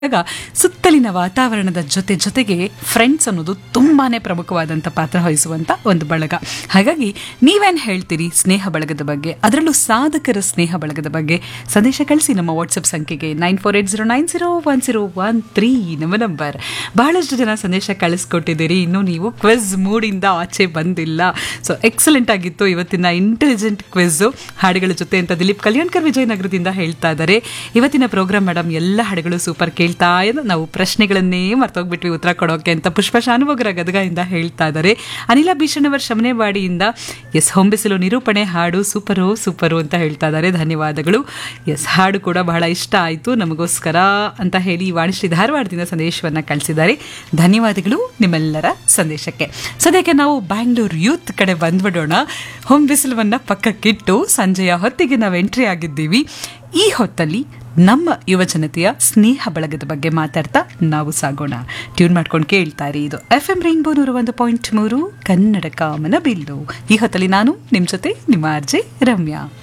ಆಗ ಸುತ್ತಲಿನ ವಾತಾವರಣದ ಜೊತೆ ಜೊತೆಗೆ ಫ್ರೆಂಡ್ಸ್ ಅನ್ನೋದು ತುಂಬಾನೇ ಪ್ರಮುಖವಾದಂಥ ಪಾತ್ರ ವಹಿಸುವಂತ ಒಂದು ಬಳಗ ಹಾಗಾಗಿ ನೀವೇನ್ ಹೇಳ್ತೀರಿ ಸ್ನೇಹ ಬಳಗದ ಬಗ್ಗೆ ಅದರಲ್ಲೂ ಸಾಧಕರ ಸ್ನೇಹ ಬಳಗದ ಬಗ್ಗೆ ಸಂದೇಶ ಕಳಿಸಿ ನಮ್ಮ ವಾಟ್ಸಪ್ ಸಂಖ್ಯೆಗೆ nine four eight zero nine zero one zero one three ನಮ್ಮ ನಂಬರ್ ಬಹಳಷ್ಟು ಜನ ಸಂದೇಶ ಕಳಿಸ್ಕೊಟ್ಟಿದ್ದೀರಿ ಇನ್ನು ನೀವು ಕ್ವಿಜ್ ಮೂಡಿಂದ ಆಚೆ ಬಂದಿಲ್ಲ ಸೊ ಎಕ್ಸಲೆಂಟ್ ಆಗಿತ್ತು ಇವತ್ತಿನ ಇಂಟೆಲಿಜೆಂಟ್ ಕ್ವಿಜ್ ಹಾಡುಗಳ ಜೊತೆ ಅಂತ ದಿಲೀಪ್ ಕಲ್ಯಾಣ್ಕರ್ ವಿಜಯನಗರದಿಂದ ಹೇಳ್ತಾ ಇದ್ದಾರೆ ಇವತ್ತಿನ ಪ್ರೋಗ್ರಾಮ್ ಮೇಡಮ್ ಎಲ್ಲ ಹಾಡುಗಳು ಸೂಪರ್ ಕೇಳ್ತಾ ಇದ್ದು ನಾವು ಪ್ರಶ್ನೆಗಳನ್ನೇ ಮರ್ತೋಗ್ಬಿಟ್ವಿ ಉತ್ತರ ಕೊಡೋಕೆ ಅಂತ ಪುಷ್ಪ ಶಾನುಭೋಗರ ಗದಗದಿಂದ ಹೇಳ್ತಾ ಇದ್ದಾರೆ ಅನಿಲ ಭೀಷಣವರ್ ಶಮನೆವಾಡಿಯಿಂದ ಎಸ್ ಹೊಂಬಿಸಲು ನಿರೂಪಣೆ ಹಾಡು ಸೂಪರು ಸೂಪರು ಅಂತ ಹೇಳ್ತಾ ಇದ್ದಾರೆ ಧನ್ಯವಾದಗಳು ಎಸ್ ಹಾಡು ಕೂಡ ಬಹಳ ಇಷ್ಟ ಆಯಿತು ನಮಗೋಸ್ಕರ ಅಂತ ಹೇಳಿ ವಾಣಿಶ್ರೀ ಧಾರವಾಡದಿಂದ ಸಂದೇಶವನ್ನು ಕಳಿಸಿದ್ದಾರೆ ಧನ್ಯವಾದಗಳು ನಿಮ್ಮೆಲ್ಲರ ಸಂದೇಶಕ್ಕೆ ಸದ್ಯಕ್ಕೆ ನಾವು ಬ್ಯಾಂಗ್ಳೂರ್ ಯೂತ್ ಕಡೆ ಬಂದ್ಬಿಡೋಣ ಹೊಂಬಿಸಿಲುವನ್ನ ಪಕ್ಕಕ್ಕಿಟ್ಟು ಸಂಜೆಯ ಹೊತ್ತಿಗೆ ನಾವು ಎಂಟ್ರಿ ಆಗಿದ್ದೀವಿ ಈ ಹೊತ್ತಲ್ಲಿ ನಮ್ಮ ಯುವಜನತೆಯ ಸ್ನೇಹ ಬಳಗದ ಬಗ್ಗೆ ಮಾತಾಡ್ತಾ ನಾವು ಸಾಗೋಣ ಟ್ಯೂನ್ ಮಾಡ್ಕೊಂಡು ಕೇಳ್ತಾ ಇರಿ ಇದು ಎಫ್ ಎಂ ರೈನ್ಬೋ ನೂರ ಒಂದು ಪಾಯಿಂಟ್ ಮೂರು ಕನ್ನಡ ಕಾಮನ ಬಿಲ್ಲು ಈ ಹೊತ್ತಲ್ಲಿ ನಾನು ನಿಮ್ಮ ಜೊತೆ ನಿಮ್ಮ ಆರ್ಜೆ ರಮ್ಯಾ